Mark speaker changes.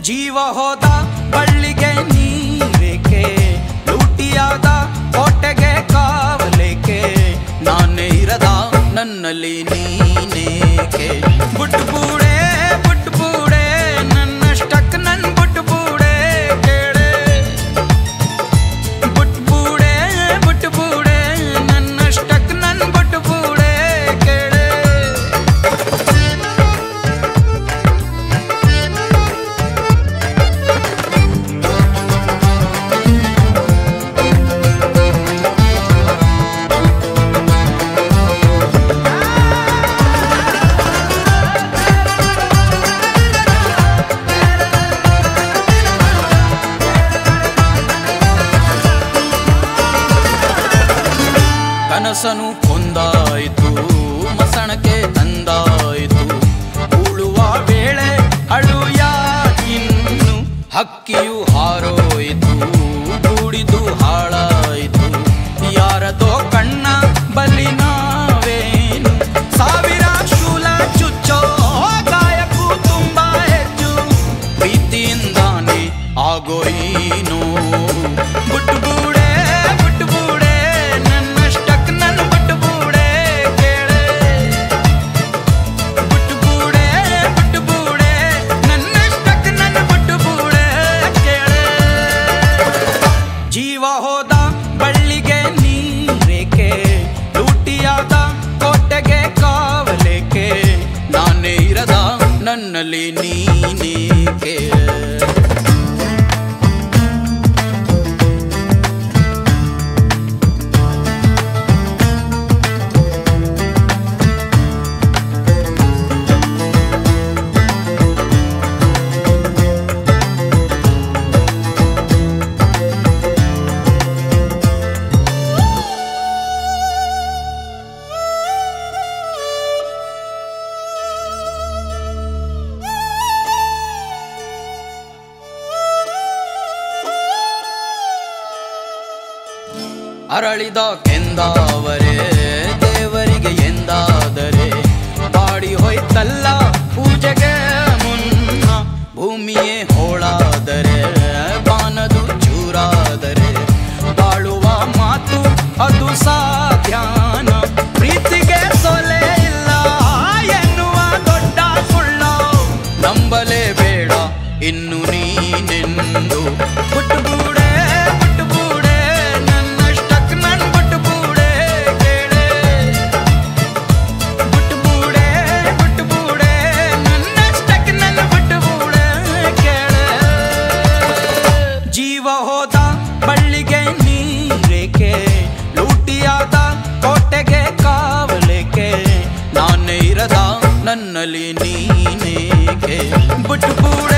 Speaker 1: ಜೀವ ಹೋದ ಬಳ್ಳಿಗೆ ನೀರೇಕೆ ಲೂಟಿಯಾದ ಕೋಟೆಗೆ ಕಾವಲೇಕೆ ನಾನೇ ಇರದ ನನ್ನಲ್ಲಿ ನೀನೇಕೆ ಬುಟ್ಟು ಬೂಡೆ ಬುಟ್ಟು ಬೂಡೆ ನನ್ನಷ್ಟಕ್ಕೆ ನನ್ ಬುಟ್ಟು ಬೂಡೆ ಕೇಳೆ ಬುಟ್ಟು ಬೂಡೆ ಬುಟ್ಟು ಬೂಡೆ ನನ್ನಷ್ಟಕ್ಕೆ ನನ್ ಬುಟ್ಟು ಬೂಡೆ ಕೇಳೆ ಕನಸನು ಕೊಂದಾಯಿತು ಮಸಣಕ್ಕೆ ತಂದಾಯಿತು ಉಳುವ ವೇಳೆ ಅಳುಯ ಇನ್ನು ಹಕ್ಕಿಯು ಹಾರೋಯಿತು ಗೂಡಿದು ಹಾಳಾಯಿತು ಯಾರದೋ ಕಣ್ಣ ಬಲಿ ನಾವೇನು ಸಾವಿರ ಶೂಲ ಚುಚ್ಚೋ ಗಾಯಕ್ಕೂ ತುಂಬಾ ಹೆಚ್ಚು ಪ್ರೀತಿಯಿಂದಾನೆ ಆಗೋಯಿನು ಬುಟ್ಟು ಬೂಡೆ ಬುಟ್ಟು ಬೂಡೆ ನನ್ನಷ್ಟಕ್ಕೆ ನನ್ನ ಬುಟ್ಟು ಬೂಡೆ ಕೇಳೆ ಬುಟ್ಟು ಬೂಡೆ ಬುಟ್ಟು ಬೂಡೆ ನನ್ನಷ್ಟಕ್ಕೆ ನನ್ನ ಬುಟ್ಟು ಬೂಡೆ ಕೇಳೆ ಜೀವ ಹೋದ ಬಳ್ಳಿಗೆ ನೀರೇಕೆ ಲೂಟಿಯಾದ ಕೋಟೆಗೆ ಕಾವಲೇಕೆ ನಾನೇ ಇರದ ನನ್ನಲ್ಲಿ ನೀನೇಕೆ ಅರಳಿದ ಕೆಂದಾವರೆ ದೇವರಿಗೆ ಎಂದಾದರೆ ಬಾಡಿ ಹೋಯ್ತಲ್ಲ ಪೂಜೆಗೆ ಮುನ್ನ ಭೂಮಿಯೇ ಹೋಳಾದರೆ ಬಾನದು ಚೂರಾದರೆ ಬಾಳುವ ಮಾತು ಅದು ಸಾಧ್ಯಾನ ಪ್ರೀತಿಗೆ ಸೊಲೆ ಇಲ್ಲ ಎನ್ನುವ ದೊಡ್ಡ ಸುಳ್ಳು ನಂಬಲೇಬೇಡ ಇನ್ನು ನೀನೆಂದು ಬುಟ್ಟು ಬೂಡೆ ಬುಟ್ಟು ಬೂಡೆ ನನ್ನಷ್ಟಕ್ಕೆ ನನ್ ಬುಟ್ಟು ಬೂಡೆ ಕೇಳೆ ಬುಟ್ಟು ಬೂಡೆ ಬುಟ್ಟು ಬೂಡೆ ನನ್ನಷ್ಟಕ್ಕೆ ನನ್ನ ಬುಟ್ಟು ಬೂಡೆ ಕೇಳೆ ಜೀವ ಹೋದ ಬಳ್ಳಿಗೆ ನೀರೇಕೆ ಲೂಟಿಯಾದ ಕೋಟೆಗೆ ಕಾವಲೇಕೆ ನಾನೇ ಇರದ ನನ್ನಲ್ಲಿ ನೀನೇಕೆ ಬುಟ್ಟು ಬೂಡೆ